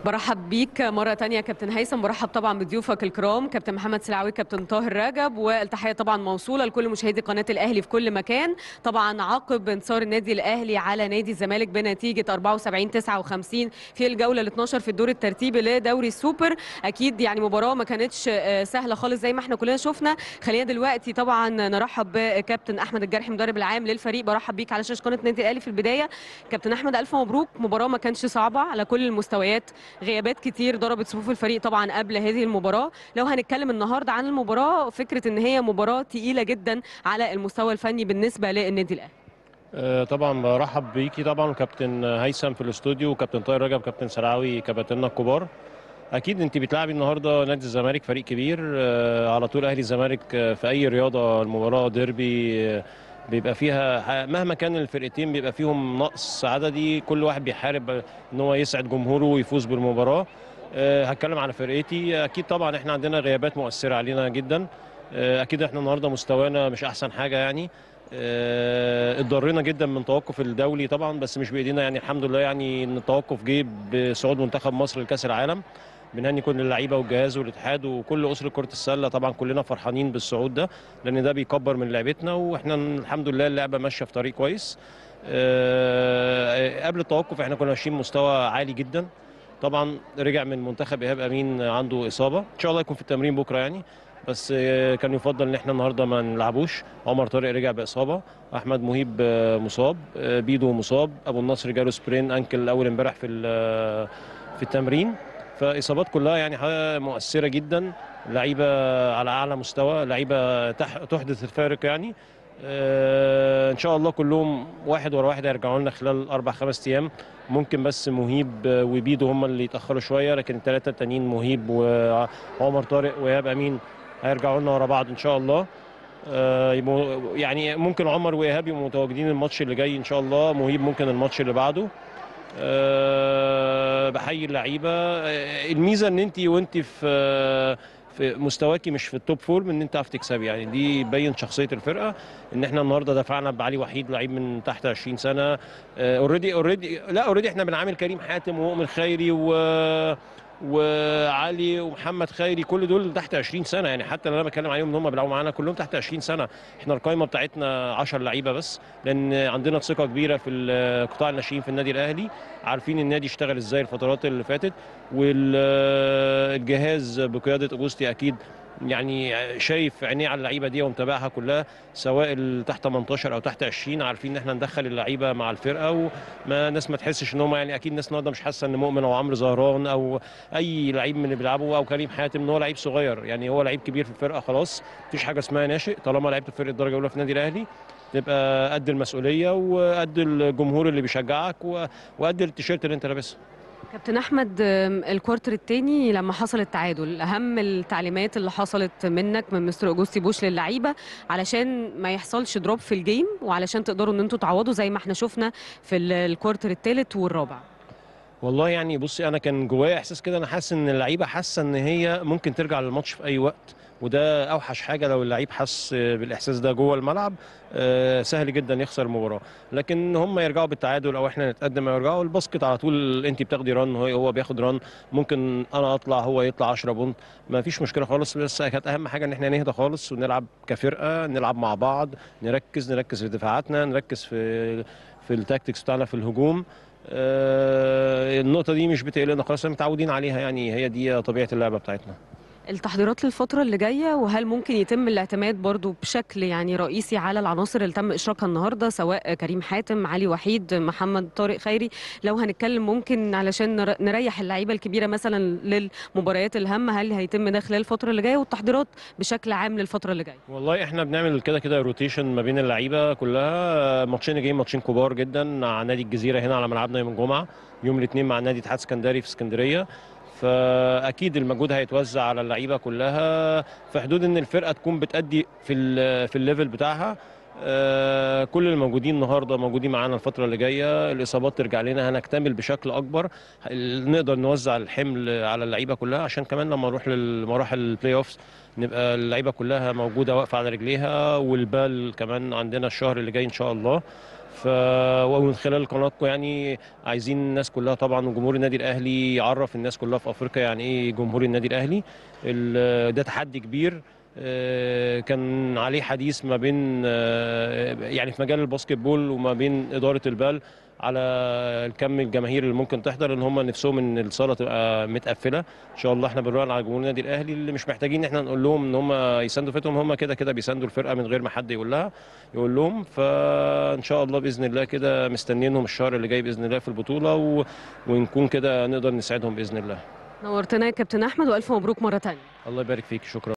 برحب بيك مرة تانية كابتن هيثم برحب طبعا بضيوفك الكرام كابتن محمد سلعوي كابتن طاهر رجب والتحية طبعا موصولة لكل مشاهدي قناة الأهلي في كل مكان طبعا عقب انتصار النادي الأهلي على نادي الزمالك بنتيجة 74 59 في الجولة ال 12 في الدور الترتيبي لدوري السوبر أكيد يعني مباراة ما كانتش آه، سهلة خالص زي ما احنا كلنا شفنا خلينا دلوقتي طبعا نرحب بكابتن أحمد الجرحي مدرب العام للفريق برحب بيك على شاشة قناة النادي الأهلي في البداية كابتن أحمد ألف مبروك مباراة ما كانش صعبة على كل المستويات غيابات كتير ضربت صفوف الفريق طبعا قبل هذه المباراه لو هنتكلم النهارده عن المباراه فكره ان هي مباراه تقيله جدا على المستوى الفني بالنسبه للنادي الاهلي آه، طبعا برحب بيكي طبعا كابتن هيثم في الاستوديو وكابتن طاهر رجب كابتن سرعاوي كباتننا الكبار اكيد انت بتلعبي النهارده نادي الزمالك فريق كبير آه، على طول اهلي الزمالك آه، في اي رياضه المباراه ديربي آه، بيبقى فيها مهما كان الفرقتين بيبقى فيهم نقص عددي كل واحد بيحارب ان هو يسعد جمهوره ويفوز بالمباراه آه، هتكلم على فرقتي اكيد طبعا احنا عندنا غيابات مؤثره علينا جدا آه، اكيد احنا النهارده مستوانا مش احسن حاجه يعني آه، اتضرينا جدا من توقف الدولي طبعا بس مش بايدينا يعني الحمد لله يعني ان التوقف جه بصعود منتخب مصر لكاس العالم بنهني كل اللعيبه والجهاز والاتحاد وكل اسره كره السله طبعا كلنا فرحانين بالصعود ده لان ده بيكبر من لعبتنا واحنا الحمد لله اللعبه ماشيه في طريق كويس آه، قبل التوقف احنا كنا ماشيين مستوى عالي جدا طبعا رجع من منتخب ايهاب امين عنده اصابه ان شاء الله يكون في التمرين بكره يعني بس آه، كان يفضل ان احنا النهارده ما نلعبوش عمر طارق رجع باصابه احمد مهيب آه، مصاب آه، بيدو مصاب ابو النصر جاله سبرين انكل اول امبارح في ال- في التمرين فاصابات كلها يعني حاجة مؤثره جدا لعيبه على اعلى مستوى لعيبه تح- تحدث الفارق يعني آه، ان شاء الله كلهم واحد ورا واحد هيرجعوا لنا خلال اربع خمس ايام ممكن بس مهيب آه، وبيدو هم اللي يتاخروا شويه لكن الثلاثه التانيين مهيب وعمر طارق وايهاب امين هيرجعوا لنا ورا بعض ان شاء الله آه، يبقوا- يعني ممكن عمر وايهاب يبقوا متواجدين الماتش اللي جاي ان شاء الله مهيب ممكن الماتش اللي بعده أه بحيي اللعيبه آه، الميزه ان انت وانت في في مستواكي مش في التوب فورم ان انت تعرف تكسبي يعني دي يبين شخصيه الفرقه ان احنا النهارده دفعنا بعلي وحيد لعيب من تحت 20 سنه اوريدي اوريدي لا اوريدي احنا بنعامل كريم حاتم ومؤمن خيري و وعلي ومحمد خيري كل دول تحت 20 سنه يعني حتى اللي انا بتكلم عليهم ان هم بيلعبوا معانا كلهم تحت 20 سنه احنا القائمه بتاعتنا 10 لعيبه بس لان عندنا ثقه كبيره في قطاع الناشئين في النادي الاهلي عارفين النادي اشتغل ازاي الفترات اللي فاتت والجهاز بقياده اوجوستي اكيد يعني شايف عينيه على اللعيبه دي ومتابعها كلها سواء اللي تحت 18 او تحت 20 عارفين ان احنا ندخل اللعيبه مع الفرقه وما الناس ما تحسش ان هم يعني اكيد الناس النهارده مش حاسه ان مؤمن او عمرو زهران او اي لعيب من اللي بيلعبوا او كريم حاتم ان هو لعيب صغير يعني هو لعيب كبير في الفرقه خلاص مفيش حاجه اسمها ناشئ طالما لعبت في فرقه الدرجه الاولى في النادي الاهلي تبقى قد المسؤوليه وقد الجمهور اللي بيشجعك و- وقد التيشيرت اللي انت لابسه كابتن احمد آم، الكوارتر الثاني لما حصل التعادل اهم التعليمات اللي حصلت منك من مستر اوجوستي بوش للعيبه علشان ما يحصلش دروب في الجيم وعلشان تقدروا ان انتوا تعوضوا زي ما احنا شفنا في ال- الكوارتر الثالث والرابع والله يعني بصي انا كان جوايا احساس كده انا حاسس ان اللعيبه حاسه ان هي ممكن ترجع للماتش في اي وقت وده اوحش حاجه لو اللعيب حس بالاحساس ده جوه الملعب آه، سهل جدا يخسر المباراه لكن هم يرجعوا بالتعادل او احنا نتقدم او يرجعوا الباسكت على طول انت بتاخدي ران هو هو بياخد ران ممكن انا اطلع هو يطلع 10 بونت ما فيش مشكله خالص بس كانت اهم حاجه ان احنا نهدى خالص ونلعب كفرقه نلعب مع بعض نركز نركز في دفاعاتنا نركز في في التاكتكس بتاعنا في الهجوم آه، النقطة دي مش بتقلقنا خلاص احنا متعودين عليها يعني هي دي طبيعة اللعبة بتاعتنا التحضيرات للفترة اللي جاية وهل ممكن يتم الاعتماد برضو بشكل يعني رئيسي على العناصر اللي تم إشراكها النهاردة سواء كريم حاتم علي وحيد محمد طارق خيري لو هنتكلم ممكن علشان نر- نريح اللعيبة الكبيرة مثلا للمباريات الهامة هل هيتم ده خلال الفترة اللي جاية والتحضيرات بشكل عام للفترة اللي جاية والله احنا بنعمل كده كده روتيشن ما بين اللعيبة كلها ماتشين جايين ماتشين كبار جدا مع نادي الجزيرة هنا على ملعبنا يوم الجمعة يوم الاثنين مع نادي اتحاد اسكندري في اسكندرية فاكيد المجهود هيتوزع على اللعيبه كلها في حدود ان الفرقه تكون بتأدي في ال في الليفل بتاعها آه، كل الموجودين النهارده موجودين معانا الفتره اللي جايه الاصابات ترجع لنا هنكتمل بشكل اكبر ال- نقدر نوزع الحمل على اللعيبه كلها عشان كمان لما نروح للمراحل البلاي اوفز نبقى اللعيبه كلها موجوده واقفه على رجليها والبال كمان عندنا الشهر اللي جاي ان شاء الله ف ومن خلال قناتكم يعني عايزين الناس كلها طبعا وجمهور النادي الاهلي يعرف الناس كلها في افريقيا يعني ايه جمهور النادي الاهلي ال- ده تحدي كبير آه، كان عليه حديث ما بين آه، يعني في مجال الباسكت بول وما بين اداره البال على الكم الجماهير اللي ممكن تحضر ان هم نفسهم ان الصاله تبقى متقفله ان شاء الله احنا بنراهن على جمهور النادي الاهلي اللي مش محتاجين ان احنا نقول لهم ان هم يساندوا فرقتهم هم كده كده بيساندوا الفرقه من غير ما حد يقول لها يقول لهم فان شاء الله باذن الله كده مستنيينهم الشهر اللي جاي باذن الله في البطوله و... ونكون كده نقدر نساعدهم باذن الله نورتنا يا كابتن احمد والف مبروك مره ثانيه الله يبارك فيك شكرا